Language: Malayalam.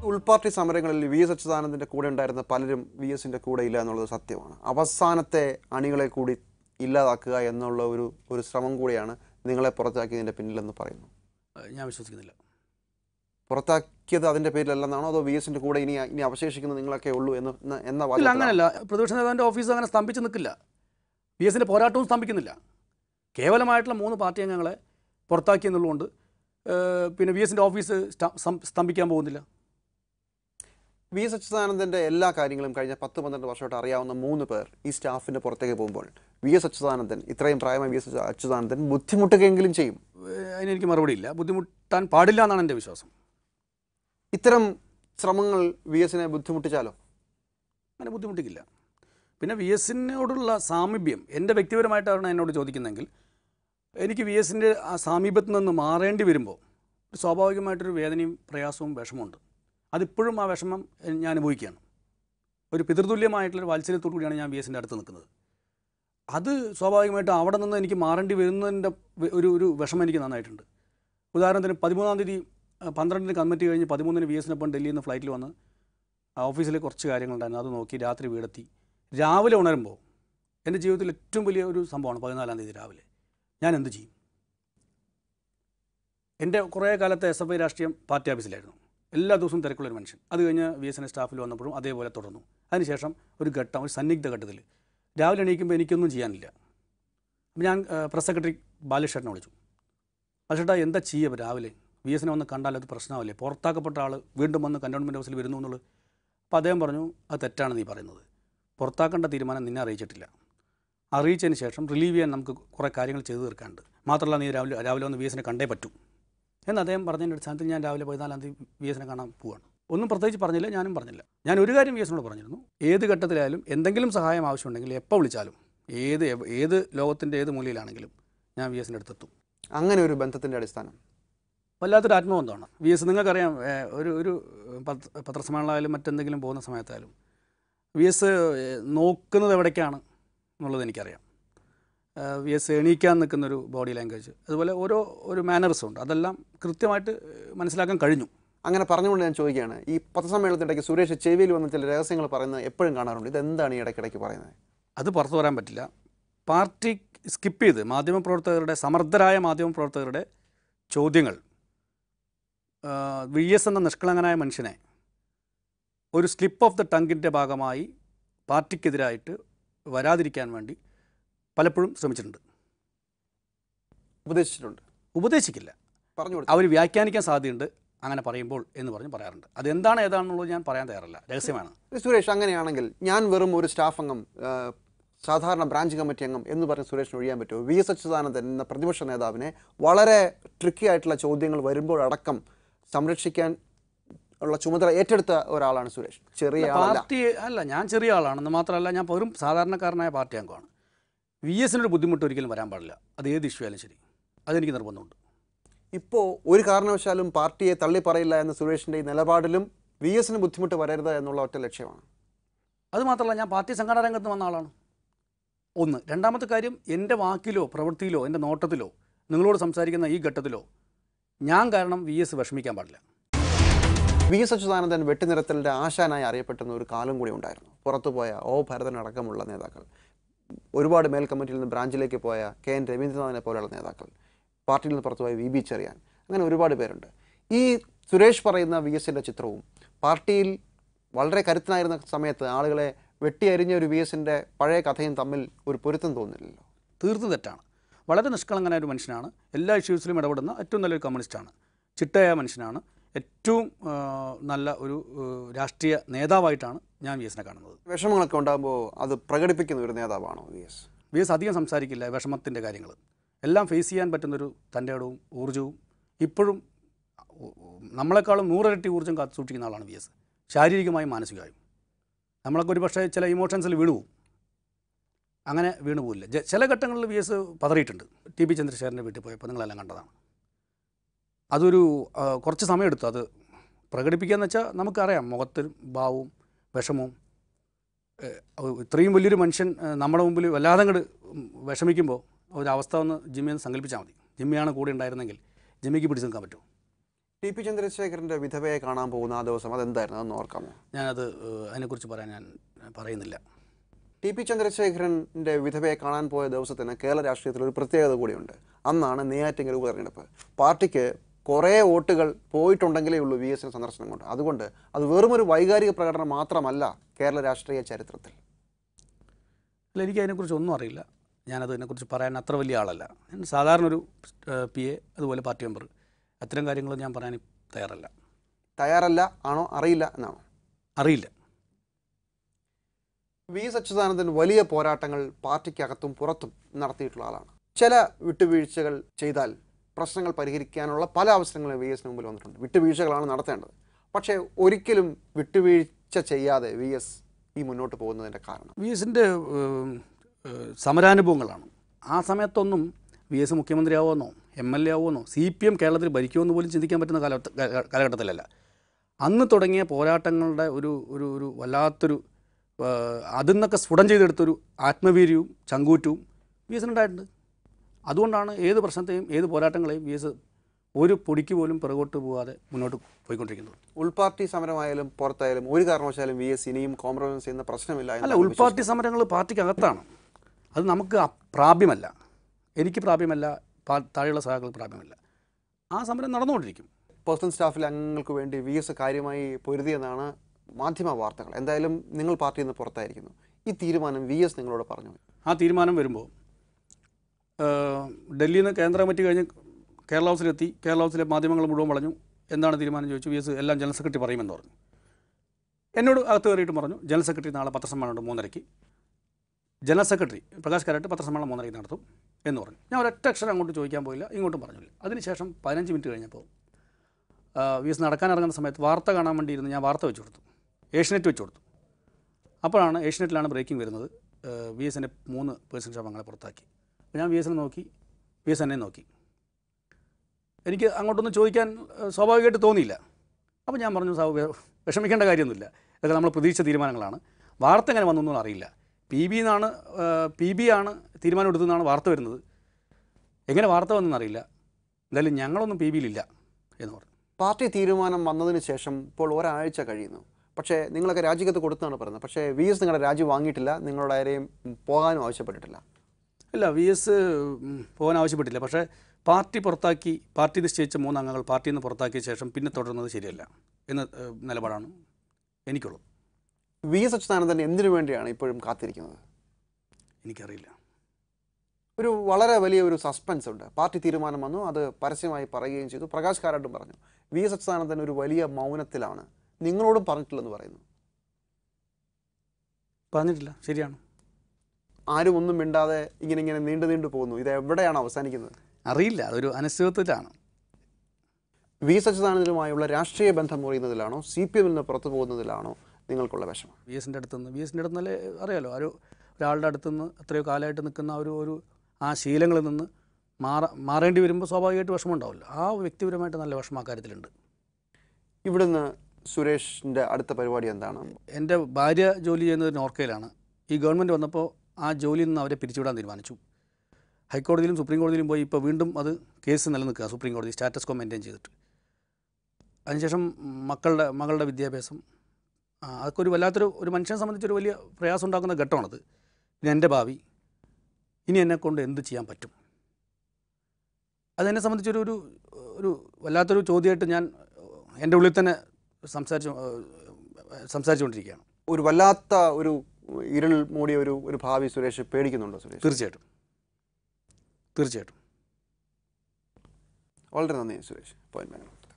ഉൾപാർട്ടി സമരങ്ങളിൽ വി എസ് അച്യുതാനന്ദന്റെ കൂടെ ഉണ്ടായിരുന്ന പലരും വി എസിന്റെ കൂടെ ഇല്ല എന്നുള്ളത് സത്യമാണ് അവസാനത്തെ അണികളെ കൂടി ഇല്ലാതാക്കുക എന്നുള്ള ഒരു ഒരു ശ്രമം കൂടിയാണ് നിങ്ങളെ പുറത്താക്കിയതിന്റെ പിന്നിലെന്ന് പറയുന്നു ഏഹ് ഞാൻ വിശ്വസിക്കുന്നില്ല പുറത്താക്കിയത് അതിന്റെ പേരിലല്ലെന്നാണോ അതോ വി എസിന്റെ കൂടെ ഇനി ഇനി അവശേഷിക്കുന്ന നിങ്ങളൊക്കെ ഉള്ളൂ എന്ന് എന്ന- എന്ന ഇല്ല വാദത്തിലാണോ? അങ്ങനെയല്ല പ്രതിപക്ഷ നേതാവിൻ്റെ ഓഫീസ് അങ്ങനെ സ്തംഭിച്ച് നിൽക്കില്ല ബി എസിൻ്റെ പോരാട്ടവും സ്തംഭിക്കുന്നില്ല കേവലമായിട്ടുള്ള മൂന്ന് പാർട്ടി അംഗങ്ങളെ പുറത്താക്കി എന്നുള്ളതുകൊണ്ട് ഏഹ് പിന്നെ ബി എസിൻ്റെ ഓഫീസ് സ്ത- സം- സ്തംഭിക്കാൻ പോകുന്നില്ല വി എസ് അച്യുതാനന്ദന്റെ എല്ലാ കാര്യങ്ങളും കഴിഞ്ഞ പത്ത് പന്ത്രണ്ട് വർഷമായിട്ട് അറിയാവുന്ന മൂന്ന് പേർ ഈ സ്റ്റാഫിന്റെ പുറത്തേക്ക് പോകുമ്പോൾ വി എസ് അച്യുതാനന്ദൻ ഇത്രയും പ്രായമായ വി എസ് അച്യുതാനന്ദൻ ബുദ്ധിമുട്ടുകയെങ്കിലും ചെയ്യും ഏഹ് അതിനെനിക്ക് മറുപടിയില്ല ബുദ്ധിമുട്ടാൻ പാടില്ല എന്നാണ് എൻ്റെ വിശ്വാസം ഇത്തരം ശ്രമങ്ങൾ വി എസിനെ ബുദ്ധിമുട്ടിച്ചാലോ അങ്ങനെ ബുദ്ധിമുട്ടിക്കില്ല പിന്നെ വി എസിനോടുള്ള സാമീപ്യം എൻ്റെ വ്യക്തിപരമായിട്ടാണ് എന്നോട് ചോദിക്കുന്നതെങ്കിൽ എനിക്ക് വി എസിൻ്റെ ആ സാമീപ്യത്തിൽ നിന്ന് മാറേണ്ടി വരുമ്പോൾ സ്വാഭാവികമായിട്ടൊരു വേദനയും പ്രയാസവും വിഷമമുണ്ട് അതിപ്പോഴും ആ വിഷമം എ- ഞാൻ അനുഭവിക്കുകയാണ് ഒരു പിതൃതുല്യമായിട്ടുള്ളൊരു വാത്സല്യത്തോടു കൂടിയാണ് ഞാൻ വി എസിൻ്റെ അടുത്ത് നിൽക്കുന്നത് അത് സ്വാഭാവികമായിട്ടും അവിടെ നിന്ന് എനിക്ക് മാറേണ്ടി വരുന്നതിൻ്റെ വ- ഒരു ഒരു വിഷമം എനിക്ക് നന്നായിട്ടുണ്ട് ഉദാഹരണത്തിന് പതിമൂന്നാം തീയതി അഹ് പന്ത്രണ്ടിന് കമ്മിറ്റി കഴിഞ്ഞ് പതിമൂന്നിന് വി എസിനൊപ്പം ഡൽഹിയിൽ നിന്ന് ഫ്ലൈറ്റിൽ വന്ന് ആ ഓഫീസിൽ കുറച്ച് കാര്യങ്ങളുണ്ടായിരുന്നു അത് നോക്കി രാത്രി വീടെത്തി രാവിലെ ഉണരുമ്പോൾ എൻ്റെ ജീവിതത്തിൽ ഏറ്റവും വലിയ ഒരു സംഭവമാണ് പതിനാലാം തീയതി രാവിലെ ഞാൻ എന്ത് ചെയ്യും എൻ്റെ കുറേ കാലത്തെ എസ് എഫ് ഐ രാഷ്ട്രീയം പാർട്ടി ഓഫീസിലായിരുന്നു എല്ലാ ദിവസവും തിരക്കുള്ളൊരു മനുഷ്യൻ അത് കഴിഞ്ഞ് വി എസ് എൻ സ്റ്റാഫിൽ വന്നപ്പോഴും അതേപോലെ തുടർന്നു അതിനുശേഷം ഒരു ഘട്ടം ഒരു സന്നിഗ്ധ ഘട്ടത്തിൽ രാവിലെ എണീക്കുമ്പോൾ എനിക്കൊന്നും ചെയ്യാനില്ല അപ്പോൾ ഞാൻ പ്രസ് സെക്രട്ടറി ബാലകൃഷ്ണനെ വിളിച്ചു ബാലകൃഷ്ണ എന്താ ചെയ്യുക രാവിലെ വി എസിനെ വന്ന് കണ്ടാൽ അത് പ്രശ്നമല്ലേ പുറത്താക്കപ്പെട്ട ആൾ വീണ്ടും വന്ന് കൻ്റോൺമെൻറ്റ് ഹൗസിൽ വരുന്നു എന്നുള്ളത് അപ്പോൾ അദ്ദേഹം പറഞ്ഞു അത് തെറ്റാണ് നീ പറയുന്നത് പുറത്താക്കേണ്ട തീരുമാനം നിന്നെ അറിയിച്ചിട്ടില്ല അറിയിച്ചതിന് ശേഷം റിലീവ് ചെയ്യാൻ നമുക്ക് കുറേ കാര്യങ്ങൾ ചെയ്തു തീർക്കാനുണ്ട് മാത്രമല്ല നീ രാവിലെ രാവിലെ വന്ന് വി എസിനെ കണ്ടേ പറ്റൂ എന്ന് അദ്ദേഹം പറഞ്ഞതിൻ്റെ അടിസ്ഥാനത്തിൽ ഞാൻ രാവിലെ പതിനാലാം തീയതി വി എസിനെ കാണാൻ പോവാണ് ഒന്നും പ്രത്യേകിച്ച് പറഞ്ഞില്ല ഞാനും പറഞ്ഞില്ല ഞാൻ ഒരു കാര്യം വി എസിനോട് പറഞ്ഞിരുന്നു ഏത് ഘട്ടത്തിലായാലും എന്തെങ്കിലും സഹായം ആവശ്യമുണ്ടെങ്കിൽ എപ്പോൾ വിളിച്ചാലും ഏത് എവ്- ഏത് ലോകത്തിൻ്റെ ഏത് മൂലയിലാണെങ്കിലും ഞാൻ വി എസിൻ്റെ അടുത്തെത്തും അങ്ങനെ ഒരു ബന്ധത്തിന്റെ അടിസ്ഥാനം വല്ലാത്തൊരു ആത്മബന്ധമാണ് വി എസ് നിങ്ങൾക്കറിയാം ഏ, ഒരു ഒരു പത്ര പത്രസമ്മേളനമായാലും മറ്റെന്തെങ്കിലും പോകുന്ന സമയത്തായാലും വി എസ് നോക്കുന്നത് എവിടേക്കാണ് എന്നുള്ളത് എനിക്കറിയാം ഏ, വി എസ് എണീക്കാൻ നിൽക്കുന്നൊരു ബോഡി ലാംഗ്വേജ് അതുപോലെ ഓരോ ഒരു മാനറിസം ഉണ്ട് അതെല്ലാം കൃത്യമായിട്ട് മനസ്സിലാക്കാൻ കഴിഞ്ഞു അങ്ങനെ പറഞ്ഞുകൊണ്ട് ഞാൻ ചോദിക്കുകയാണ് ഈ പത്രസമ്മേളനത്തിനിടയ്ക്ക് സുരേഷ് ചെവിയിൽ വന്ന ചില രഹസ്യങ്ങൾ പറയുന്നത് എപ്പോഴും കാണാറുണ്ട് ഇത് എന്താണ് ഈ ഇടയ്ക്കിടയ്ക്ക് പറയുന്നത് അത് പുറത്തു വരാൻ പറ്റില്ല പാർട്ടി സ്കിപ്പ് ചെയ്ത് മാധ്യമപ്രവർത്തകരുടെ സമർത്ഥരായ മാധ്യമപ്രവർത്തകരുടെ ചോദ്യങ്ങൾ വി എസ് എന്ന നിഷ്കളങ്കനായ മനുഷ്യനെ ഒരു സ്ലിപ്പ് ഓഫ് ദ ടങ്കിൻ്റെ ഭാഗമായി പാർട്ടിക്കെതിരായിട്ട് വരാതിരിക്കാൻ വേണ്ടി പലപ്പോഴും ശ്രമിച്ചിട്ടുണ്ട് ഉപദേശിച്ചിട്ടുണ്ട് ഉപദേശിക്കില്ല പറഞ്ഞു കൊടുത്തു അവർ വ്യാഖ്യാനിക്കാൻ സാധ്യതയുണ്ട് അങ്ങനെ പറയുമ്പോൾ എന്ന് പറഞ്ഞ് പറയാറുണ്ട് അതെന്താണ് ഏതാണെന്നുള്ളത് ഞാൻ പറയാൻ തയ്യാറല്ല രഹസ്യമാണ് സുരേഷ് അങ്ങനെയാണെങ്കിൽ ഞാൻ വെറും ഒരു സ്റ്റാഫ് അംഗം ആ, സാധാരണ ബ്രാഞ്ച് കമ്മിറ്റി അംഗം എന്ന് പറഞ്ഞ് സുരേഷിന് ഒഴിയാൻ പറ്റുമോ വി എസ് അച്യുതാനന്ദൻ എന്ന പ്രതിപക്ഷ നേതാവിനെ വളരെ ട്രിക്കി ആയിട്ടുള്ള ചോദ്യങ്ങൾ വരുമ്പോഴടക്കം സംരക്ഷിക്കാൻ ഉള്ള ചുമതല ഏറ്റെടുത്ത ഒരാളാണ് സുരേഷ് ചെറിയ ആളല്ല പാർട്ടി അല്ല ഞാൻ ചെറിയ ആളാണെന്ന് മാത്രമല്ല ഞാൻ വെറും സാധാരണക്കാരനായ പാർട്ടി അംഗമാണ് വി എസിനൊരു ബുദ്ധിമുട്ട് ഒരിക്കലും വരാൻ പാടില്ല അത് ഏത് ഇഷ്യൂ ആയാലും ശരി അതെനിക്ക് നിർബന്ധമുണ്ട് ഇപ്പോൾ ഒരു കാരണവശാലും പാർട്ടിയെ തള്ളി പറയില്ല എന്ന സുരേഷിൻ്റെ ഈ നിലപാടിലും വി എസിന് ബുദ്ധിമുട്ട് വരരുത് എന്നുള്ള ഒറ്റ ലക്ഷ്യമാണ് അത് മാത്രമല്ല ഞാൻ പാർട്ടി സംഘടനാ രംഗത്ത് വന്ന ആളാണ് ഒന്ന് രണ്ടാമത്തെ കാര്യം എൻ്റെ വാക്കിലോ പ്രവൃത്തിയിലോ എൻ്റെ നോട്ടത്തിലോ നിങ്ങളോട് സംസാരിക്കുന്ന ഈ ഘട്ടത്തിലോ ഞാൻ കാരണം വി എസ് വിഷമിക്കാൻ പാടില്ല വി എസ് അച്യുതാനന്ദൻ വെട്ടിനിരത്തലിൻ്റെ ആശാനായി അറിയപ്പെട്ടുന്ന ഒരു കാലം കൂടി ഉണ്ടായിരുന്നു പുറത്തുപോയ ഓ ഭരതൻ അടക്കമുള്ള നേതാക്കൾ ഒരുപാട് മേൽ കമ്മിറ്റിയിൽ നിന്ന് ബ്രാഞ്ചിലേക്ക് പോയ കെ എൻ രവീന്ദ്രനാഥിനെ പോലെയുള്ള നേതാക്കൾ പാർട്ടിയിൽ നിന്ന് പുറത്തുപോയ വി ബി ചെറിയാൻ അങ്ങനെ ഒരുപാട് പേരുണ്ട് ഈ സുരേഷ് പറയുന്ന വി എസിൻ്റെ ചിത്രവും പാർട്ടിയിൽ വളരെ കരുത്തനായിരുന്ന സമയത്ത് ആളുകളെ വെട്ടിയരിഞ്ഞ ഒരു വി എസിൻ്റെ പഴയ കഥയും തമ്മിൽ ഒരു പൊരുത്തം തോന്നില്ലല്ലോ തീർത്തും തെറ്റാണ് വളരെ നിഷ്കളങ്കനായ ഒരു മനുഷ്യനാണ് എല്ലാ ഇഷ്യൂസിലും ഇടപെടുന്ന ഏറ്റവും നല്ലൊരു കമ്മ്യൂണിസ്റ്റാണ് ചിട്ടയായ മനുഷ്യനാണ് ഏറ്റവും ആ, നല്ല ഒരു ആ, രാഷ്ട്രീയ നേതാവായിട്ടാണ് ഞാൻ വി എസിനെ കാണുന്നത് വിഷമങ്ങളൊക്കെ ഉണ്ടാകുമ്പോൾ അത് പ്രകടിപ്പിക്കുന്ന ഒരു നേതാവാണോ വി എസ് വി എസ് അധികം സംസാരിക്കില്ല വിഷമത്തിൻ്റെ കാര്യങ്ങൾ എല്ലാം ഫേസ് ചെയ്യാൻ പറ്റുന്നൊരു തൻ്റെ ഇടവും ഊർജ്ജവും ഇപ്പോഴും ഉ- ഉ- നമ്മളെക്കാളും നൂറിരട്ടി ഊർജ്ജം കാത്തു സൂക്ഷിക്കുന്ന ആളാണ് വി എസ് ശാരീരികമായും മാനസികമായും നമ്മളൊക്കെ ഒരു പക്ഷേ ചില ഇമോഷൻസിൽ വീണു പോകും അങ്ങനെ വീണു പോകില്ല ജ- ചില ഘട്ടങ്ങളിൽ വി എസ് പതറിയിട്ടുണ്ട് ടി പി ചന്ദ്രശേഖരൻ്റെ വീട്ടിൽ പോയപ്പോൾ നിങ്ങളെല്ലാം കണ്ടതാണ് അതൊരു ആ, കുറച്ച് സമയമെടുത്തു അത് പ്രകടിപ്പിക്കാന്ന് വെച്ചാൽ നമുക്കറിയാം മുഖത്ത് ഭാവവും വിഷമവും ഏഹ്, അത് ഇത്രയും വലിയൊരു മനുഷ്യൻ ഏഹ്, നമ്മുടെ മുമ്പിൽ വല്ലാതെ അങ്ങോട്ട് വിഷമിക്കുമ്പോൾ ഒരു അവസ്ഥ ഒന്ന് ജിമ്മി ഒന്ന് സങ്കല്പിച്ചാൽ മതി ജിമ്മിയാണ് കൂടെ ഉണ്ടായിരുന്നെങ്കിൽ ജിമ്മിക്ക് പിടിച്ചു നിൽക്കാൻ പറ്റുമോ ടി പി ചന്ദ്രശേഖരന്റെ വിധവയെ കാണാൻ പോകുന്ന ആ ദിവസം അതെന്തായിരുന്നു അതൊന്ന് ഓർക്കാമോ ഞാനത് ഏഹ്, അതിനെക്കുറിച്ച് പറയാൻ ഞാൻ പറയുന്നില്ല ടി പി ചന്ദ്രശേഖരന്റെ വിധവയെ കാണാൻ പോയ ദിവസത്തിന് കേരള രാഷ്ട്രീയത്തിൽ ഒരു പ്രത്യേകത കൂടിയുണ്ട് അന്നാണ് നെയ്യാറ്റിങ്കൽ ഉപതെരഞ്ഞെടുപ്പ് പാർട്ടിക്ക് കുറേ വോട്ടുകൾ പോയിട്ടുണ്ടെങ്കിലേ ഉള്ളൂ വി എസിന് സന്ദർശനം കൊണ്ട് അതുകൊണ്ട് അത് വെറുമൊരു വൈകാരിക പ്രകടനം മാത്രമല്ല കേരള രാഷ്ട്രീയ ചരിത്രത്തിൽ അല്ല എനിക്ക് അതിനെക്കുറിച്ച് ഒന്നും അറിയില്ല ഞാനത് അതിനെക്കുറിച്ച് പറയാൻ അത്ര വലിയ ആളല്ല ഞാൻ സാധാരണ ഒരു പി എ അതുപോലെ പാർട്ടി മെമ്പർ അത്തരം കാര്യങ്ങൾ ഞാൻ പറയാൻ തയ്യാറല്ല തയ്യാറല്ല ആണോ അറിയില്ല എന്നാണോ അറിയില്ല വി എസ് അച്യുതാനന്ദൻ വലിയ പോരാട്ടങ്ങൾ പാർട്ടിക്കകത്തും പുറത്തും നടത്തിയിട്ടുള്ള ആളാണ് ചില വിട്ടുവീഴ്ചകൾ ചെയ്താൽ പ്രശ്നങ്ങൾ പരിഹരിക്കാനുള്ള പല അവസരങ്ങളും വി എസിന് മുമ്പിൽ വന്നിട്ടുണ്ട് വിട്ടുവീഴ്ചകളാണ് നടത്തേണ്ടത് പക്ഷേ ഒരിക്കലും വിട്ടുവീഴ്ച ചെയ്യാതെ വി എസ് ഈ മുന്നോട്ട് പോകുന്നതിൻ്റെ കാരണം വി എസിൻ്റെ സമരാനുഭവങ്ങളാണ് ആ സമയത്തൊന്നും വി എസ് മുഖ്യമന്ത്രിയാവുമെന്നോ എം എൽ എ ആവുമെന്നോ സി പി എം കേരളത്തിൽ ഭരിക്കുമെന്ന് പോലും ചിന്തിക്കാൻ പറ്റുന്ന കാല കാലഘട്ടത്തിലല്ല അന്ന് തുടങ്ങിയ പോരാട്ടങ്ങളുടെ ഒരു ഒരു ഒരു വല്ലാത്തൊരു ഏഹ്, അതിൽ നിന്നൊക്കെ സ്ഫുടം ചെയ്തെടുത്തൊരു ആത്മവീര്യവും ചങ്കൂറ്റവും വി എസിനുണ്ടായിട്ടുണ്ട് അതുകൊണ്ടാണ് ഏത് പ്രശ്നത്തെയും ഏത് പോരാട്ടങ്ങളെയും വി എസ് ഒരു പൊടിക്ക് പോലും പിറകോട്ട് പോകാതെ മുന്നോട്ട് പോയിക്കൊണ്ടിരിക്കുന്നത് ഉൾപാർട്ടി സമരമായാലും പുറത്തായാലും ഒരു കാരണവശാലും വി എസ് ഇനിയും കോംപ്രമൈസ് ചെയ്യുന്ന പ്രശ്നമില്ല എന്ന് അല്ല താങ്കൾ ഉൾപാർട്ടി സമരങ്ങൾ പാർട്ടിക്കകത്താണ് അത് നമുക്ക് അ- പ്രാപ്യമല്ല എനിക്ക് പ്രാപ്യമല്ല പാ- താഴെയുള്ള സഹാക്കൾ പ്രാപ്യമല്ല ആ സമരം നടന്നുകൊണ്ടിരിക്കും പേഴ്സണൽ സ്റ്റാഫിലെ അംഗങ്ങൾക്ക് വേണ്ടി വി എസ് കാര്യമായി പൊരുതിയെന്നാണ് മാധ്യമ വാർത്തകൾ എന്തായാലും നിങ്ങൾ പാർട്ടിയിൽ നിന്ന് പുറത്തായിരിക്കുന്നു ഈ തീരുമാനം വി എസ് നിങ്ങളോട് പറഞ്ഞു ആ തീരുമാനം വരുമ്പോൾ ഏഹ്, ഡൽഹിയിൽ നിന്ന് കേന്ദ്ര കമ്മിറ്റി കഴിഞ്ഞ് കേരള ഹൗസിലെത്തി കേരള ഹൗസിലെ മാധ്യമങ്ങൾ മുഴുവൻ വളഞ്ഞു എന്താണ് തീരുമാനം ചോദിച്ചു വി എസ് എല്ലാം ജനറൽ സെക്രട്ടറി പറയുമെന്ന് പറഞ്ഞു എന്നോട് അകത്ത് കയറിയിട്ട് പറഞ്ഞു ജനറൽ സെക്രട്ടറി നാളെ പത്രസമ്മേളനമുണ്ട് മൂന്നരയ്ക്ക് ജനറൽ സെക്രട്ടറി പ്രകാശ് കാരാട്ട് പത്രസമ്മേളനം മൂന്നരയ്ക്ക് നടത്തും എന്ന് പറഞ്ഞു ഞാൻ ഒരൊറ്റ അക്ഷരം അങ്ങോട്ട് ചോദിക്കാൻ പോയില്ല ഇങ്ങോട്ടും പറഞ്ഞില്ല അതിനുശേഷം പതിനഞ്ച് മിനിറ്റ് കഴിഞ്ഞപ്പോൾ ആ, വി എസ് നടക്കാൻ ഇറങ്ങുന്ന സമയത്ത് വാർത്ത കാണാൻ വേണ്ടി ഇരുന്ന് ഞാൻ വാർത്ത വെച്ച് കൊടുത്തു ഏഷ്യനെറ്റ് വെച്ച് കൊടുത്തു അപ്പോഴാണ് ഏഷ്യനെറ്റിലാണ് ബ്രേക്കിംഗ് വരുന്നത് വി എസിൻ്റെ മൂന്ന് പേഴ്സൺ ശവങ്ങളെ പുറത്താക്കി അപ്പോൾ ഞാൻ വി എസിനെ നോക്കി വി എസ് എന്നെ നോക്കി എനിക്ക് അങ്ങോട്ടൊന്നും ചോദിക്കാൻ ഏഹ്, സ്വാഭാവികമായിട്ട് തോന്നിയില്ല അപ്പോൾ ഞാൻ പറഞ്ഞു സാബ് വെ- വിഷമിക്കേണ്ട കാര്യമൊന്നുമില്ല ഇതൊക്കെ നമ്മൾ പ്രതീക്ഷിച്ച തീരുമാനങ്ങളാണ് വാർത്ത എങ്ങനെ വന്നു എന്നൊന്നും അറിയില്ല പി ബി എന്നാണ് പി ബി ആണ് തീരുമാനം എടുത്തതെന്നാണ് വാർത്ത വരുന്നത് എങ്ങനെ വാർത്ത വന്നെന്ന് അറിയില്ല എന്തായാലും ഞങ്ങളൊന്നും പി ബിയിലില്ല എന്ന് പറഞ്ഞു പാർട്ടി തീരുമാനം വന്നതിന് ശേഷം ഇപ്പോൾ ഒരാഴ്ച കഴിയുന്നു പക്ഷേ നിങ്ങളൊക്കെ രാജിക്കത്ത് കൊടുത്താണ് പറയുന്നത് പക്ഷേ വി എസ് നിങ്ങളുടെ രാജി വാങ്ങിയിട്ടില്ല നിങ്ങളുടെ ആരെയും പോകാനും ആവശ്യപ്പെട്ടിട്ടില്ല ഇല്ല വി എസ് പോകാൻ ആവശ്യപ്പെട്ടില്ല പക്ഷേ പാർട്ടി പുറത്താക്കി പാർട്ടി നിശ്ചയിച്ച മൂന്ന് അംഗങ്ങൾ പാർട്ടിയിൽ നിന്ന് പുറത്താക്കിയ ശേഷം പിന്നെ തുടരുന്നത് ശരിയല്ല എന്ന ഏഹ്, നിലപാടാണ് എനിക്കുള്ളത് വി എസ് അച്യുതാനന്ദൻ എന്തിനു വേണ്ടിയാണ് ഇപ്പോഴും കാത്തിരിക്കുന്നത് എനിക്കറിയില്ല ഒരു വളരെ വലിയ ഒരു സസ്പെൻസ് ഉണ്ട് പാർട്ടി തീരുമാനം വന്നു അത് പരസ്യമായി പറയുകയും ചെയ്തു പ്രകാശ് കാരാട്ടും പറഞ്ഞു വി എസ് അച്യുതാനന്ദൻ ഒരു വലിയ മൗനത്തിലാണ് നിങ്ങളോടും പറഞ്ഞിട്ടില്ലെന്ന് പറയുന്നു പറഞ്ഞിട്ടില്ല ശരിയാണ് ആരും ഒന്നും മിണ്ടാതെ ഇങ്ങനെ ഇങ്ങനെ നീണ്ടു നീണ്ടു പോകുന്നു ഇത് എവിടെയാണ് അവസാനിക്കുന്നത് അറിയില്ല അതൊരു അനിശ്ചിതത്വത്തിലാണ് വി എസ് അച്യുതാനന്ദനുമായുള്ള രാഷ്ട്രീയ ബന്ധം മുറിയുന്നതിലാണോ സി പി എമ്മിൽ നിന്ന് പുറത്തു പോകുന്നതിലാണോ നിങ്ങൾക്കുള്ള വിഷമം വി എസിൻ്റെ അടുത്തുനിന്ന് വി എസിൻ്റെ അടുത്തുനിന്നല്ലേ അറിയാലോ ഒരു ഒരാളുടെ അടുത്തുനിന്ന് എത്രയോ കാലമായിട്ട് നിൽക്കുന്ന ആ ഒരു ഒരു ആ ശീലങ്ങളിൽ നിന്ന് മാറ മാറേണ്ടി വരുമ്പോൾ സ്വാഭാവികമായിട്ട് വിഷമം ഉണ്ടാവില്ല ആ വ്യക്തിപരമായിട്ട് നല്ല വിഷമം ആ കാര്യത്തിലുണ്ട് ഇവിടുന്ന് സുരേഷിൻ്റെ അടുത്ത പരിപാടി എന്താണ് എൻ്റെ ഭാര്യ ജോലി ചെയ്യുന്നത് നോർക്കയിലാണ് ഈ ഗവൺമെൻറ് വന്നപ്പോൾ ആ ജോലിയിൽ നിന്ന് അവരെ പിരിച്ചുവിടാൻ തീരുമാനിച്ചു ഹൈക്കോടതിയിലും സുപ്രീം കോടതിയിലും പോയി ഇപ്പോൾ വീണ്ടും അത് കേസ് നിലനിൽക്കുക സുപ്രീം കോടതി സ്റ്റാറ്റസ് കോ മെയിൻറ്റെയിൻ ചെയ്തിട്ട് അതിനുശേഷം മക്കളുടെ മകളുടെ വിദ്യാഭ്യാസം ആ, അതൊക്കെ ഒരു വല്ലാത്തൊരു ഒരു മനുഷ്യനെ സംബന്ധിച്ചൊരു വലിയ പ്രയാസം ഉണ്ടാക്കുന്ന ഘട്ടമാണത് ഇനി എൻ്റെ ഭാവി ഇനി എന്നെ കൊണ്ട് എന്ത് ചെയ്യാൻ പറ്റും അതെന്നെ സംബന്ധിച്ചൊരു ഒരു ഒരു വല്ലാത്തൊരു ചോദ്യമായിട്ട് ഞാൻ എൻ്റെ ഉള്ളിൽ തന്നെ സംസാരിച്ചു സംസാരിച്ചുകൊണ്ടിരിക്കുകയാണ് ഒരു വല്ലാത്ത ഒരു ഇരുൾ മൂടിയ ഒരു ഒരു ഭാവി സുരേഷ് പേടിക്കുന്നുണ്ടോ സുരേഷ് തീർച്ചയായിട്ടും തീർച്ചയായിട്ടും വളരെ നന്ദി സുരേഷ് പോയിന്റ്